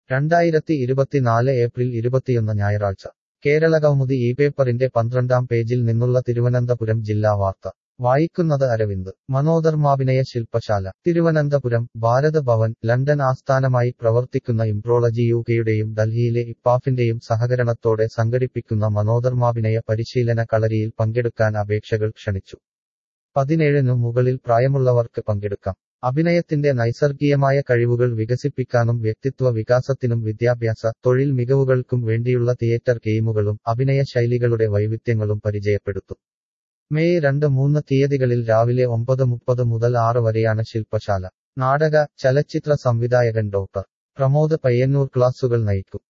രണ്ടായിരത്തി ഇരുപത്തിനാല് ഏപ്രിൽ ഇരുപത്തിയൊന്ന് ഞായറാഴ്ച കേരള കൗമുദി ഈ പേപ്പറിന്റെ പന്ത്രണ്ടാം പേജിൽ നിന്നുള്ള തിരുവനന്തപുരം ജില്ലാ വാർത്ത വായിക്കുന്നത് അരവിന്ദ് മനോധർമാഭിനയ ശില്പശാല തിരുവനന്തപുരം ഭാരത് ഭവൻ ലണ്ടൻ ആസ്ഥാനമായി പ്രവർത്തിക്കുന്ന ഇംപ്രോളജി യുകെയുടെയും ഡൽഹിയിലെ ഇപ്പാഫിന്റെയും സഹകരണത്തോടെ സംഘടിപ്പിക്കുന്ന മനോധർമാഭിനയ പരിശീലന കളരിയിൽ പങ്കെടുക്കാൻ അപേക്ഷകൾ ക്ഷണിച്ചു പതിനേഴിനു മുകളിൽ പ്രായമുള്ളവർക്ക് പങ്കെടുക്കാം അഭിനയത്തിന്റെ നൈസർഗീയമായ കഴിവുകൾ വികസിപ്പിക്കാനും വ്യക്തിത്വ വികാസത്തിനും വിദ്യാഭ്യാസ തൊഴിൽ മികവുകൾക്കും വേണ്ടിയുള്ള തിയേറ്റർ ഗെയിമുകളും അഭിനയ ശൈലികളുടെ വൈവിധ്യങ്ങളും പരിചയപ്പെടുത്തും മെയ് രണ്ട് മൂന്ന് തീയതികളിൽ രാവിലെ ഒമ്പത് മുപ്പത് മുതൽ ആറ് വരെയാണ് ശില്പശാല നാടക ചലച്ചിത്ര സംവിധായകൻ ഡോക്ടർ പ്രമോദ് പയ്യന്നൂർ ക്ലാസുകൾ നയിക്കും